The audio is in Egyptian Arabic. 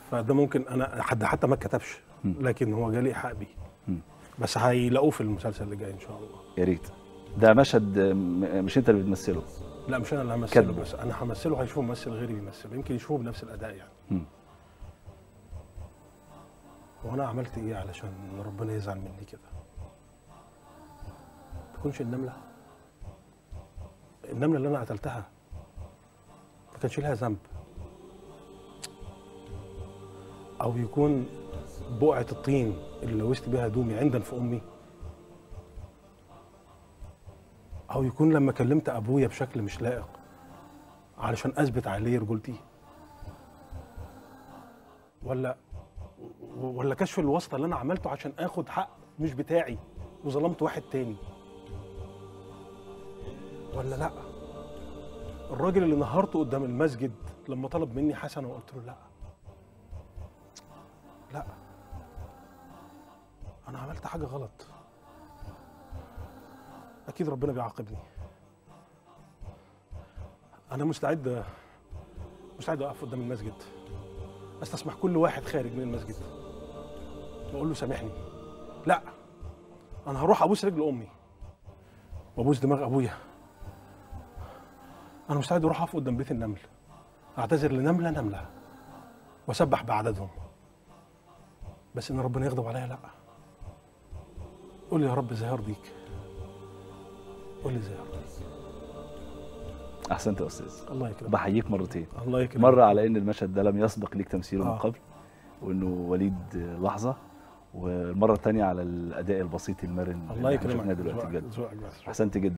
فده ممكن انا حد حتى ما اتكتبش مم. لكن هو جالي ايحاء بيه مم. بس هيلاقوه في المسلسل اللي جاي ان شاء الله يا ريت ده مشهد م- مش انت اللي بتمثله لا مش انا اللي همثله كاتبه. بس انا همثله هيشوفوا ممثل غيري بيمثله يمكن يشوفوه بنفس الاداء يعني مم. وانا عملت ايه علشان ربنا يزعل مني كده تكونش النمله النمله اللي انا قتلتها ما كانش لها ذنب او يكون بقعه الطين اللي لوثت بيها هدومي عند في امي او يكون لما كلمت ابويا بشكل مش لائق علشان اثبت عليه رجولتي ولا ولا كشف الواسطه اللي انا عملته عشان اخد حق مش بتاعي وظلمت واحد تاني ولا لا الراجل اللي نهرته قدام المسجد لما طلب مني حسنه وقلت له لا لا انا عملت حاجه غلط اكيد ربنا بيعاقبني انا مستعد مستعد اقف قدام المسجد استسمح كل واحد خارج من المسجد واقول له سامحني لا انا هروح ابوس رجل امي وابوس دماغ ابويا انا مستعد اروح اقف قدام بيت النمل اعتذر لنمله نمله واسبح بعددهم بس ان ربنا يغضب عليا لا قول لي يا رب ازاي ارضيك قول لي ازاي ارضيك احسنت يا استاذ الله يكرمك بحييك مرتين الله يكرمك مره على ان المشهد ده لم يسبق ليك تمثيله من آه. قبل وانه وليد لحظه والمره الثانيه على الاداء البسيط المرن الله اللي احنا يكرمك شفناه دلوقتي ذوقك- بجد ذوقك بس. احسنت جدا